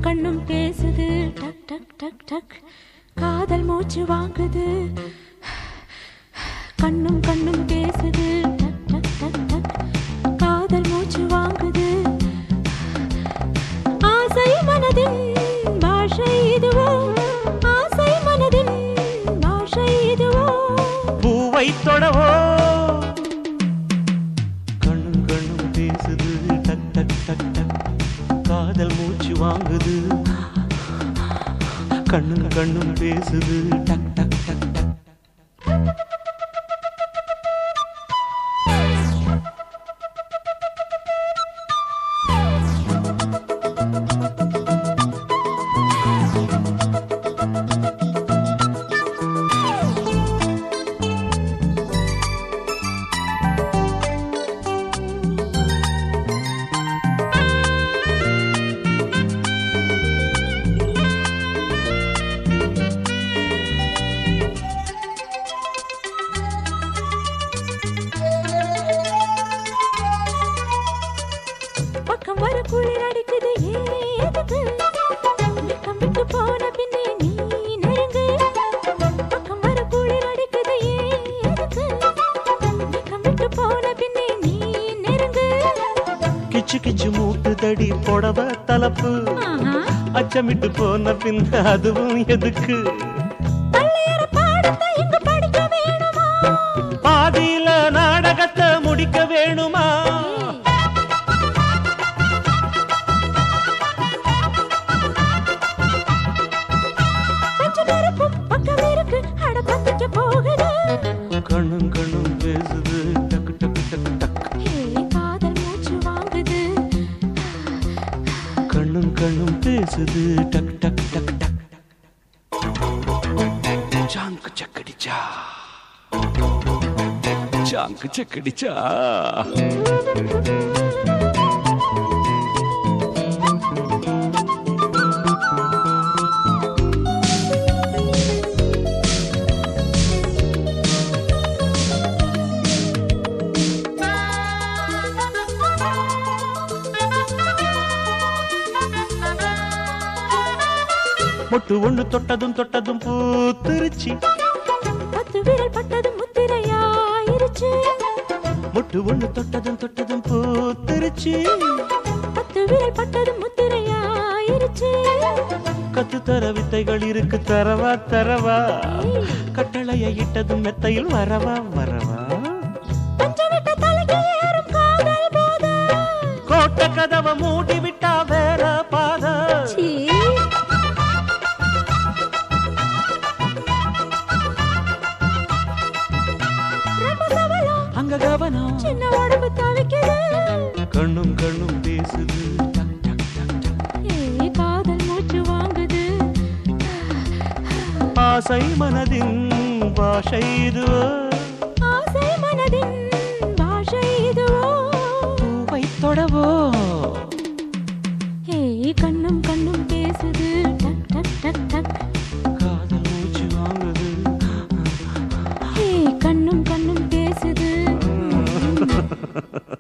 கண்ணும் பேசுது டக் டக் டக் டக் காதல் மூச்சு வாங்குது கண்ணும் கண்ணும் பேசுது டக் டக் டக் டக் காதல் மூச்சு வாங்குது ஆசை மனதின் பாஷை இதுவோ ஆசை மனதின் பாஷை இதுவோ பூவை தொடவோ கண்ணும் கண்ணும் பேசுது டக் டக் டக் டக் காதல் மூச்சு வாங்குது கண்ணும் கண்ணும் பேசுது டக் டக் டக் டக் பக்கம் வர குளிர் அடிக்குது ஏதுக்கு வெக்கம் விட்டு போன பின்னே நீ நெருங்கு பக்கம் வர குளிர் அடிக்குது ஏதுக்கு வெக்கம் விட்டு போன பின்னே நீ நெருங்கு கிச்சு கிச்சு மூட்டு தடி புடவ தலப்பு ஆஹா அச்சமிட்டு போன பின் அதுவும் எதுக்கு பள்ளியற பாடத்தை இங்கு படிக்க வேணுமா பாதியில நாடகத்தை முடிக்க வேணுமா கொஞ்சம் நெருப்பும் பக்கம் இருக்கு அட பத்திக்க போகுது கண்ணும் கண்ணும் பேசுது டக்கு டக்கு டக்கு டக்கு ஏய், காதல் மூச்சு வாங்குது கண்ணும் கண்ணும் பேசுது டக் டக் டக் டக் சாங்கு சக்கடிச்சா சாங்கு சக்கடிச்சா மொட்டு ஒண்ணு தொட்டதும் தொட்டதும் பூத்திருச்சி பத்து விரல் பட்டதும் முத்திரையாயிருச்சு மொட்டு ஒண்ணு தொட்டதும் தொட்டதும் பூத்திருச்சி பத்து விரல் பட்டதும் முத்திரையாயிருச்சு கத்து தர வித்தைகள் இருக்கு தரவா தரவா கட்டளைய இட்டதும் மெத்தையில் வரவா வரவா பஞ்சம் விட்ட தலைக்கு ஏறும் காதல் போத கோட்டை கதவை மூடி விட்டா வேற பாத சீ. ரொம்ப சபலம், அங்க கவனம் சின்ன உடம்பு தவிக்குது கண்ணும் கண்ணும் பேசுது டக் டக் டக் டக். ஏய், காதல் மூச்சு வாங்குது ஆசை மனதின் பாஷை இதுவோ ஆசை மனதின் பாஷை இதுவோ பூவை தொடவோ ஏய் கண்ணும் கண்ணும் பேசுது டக் டக் டக் டக் காதல் மூச்சு வாங்குது ஏய் கண்ணும் கண்ணும் பேசுது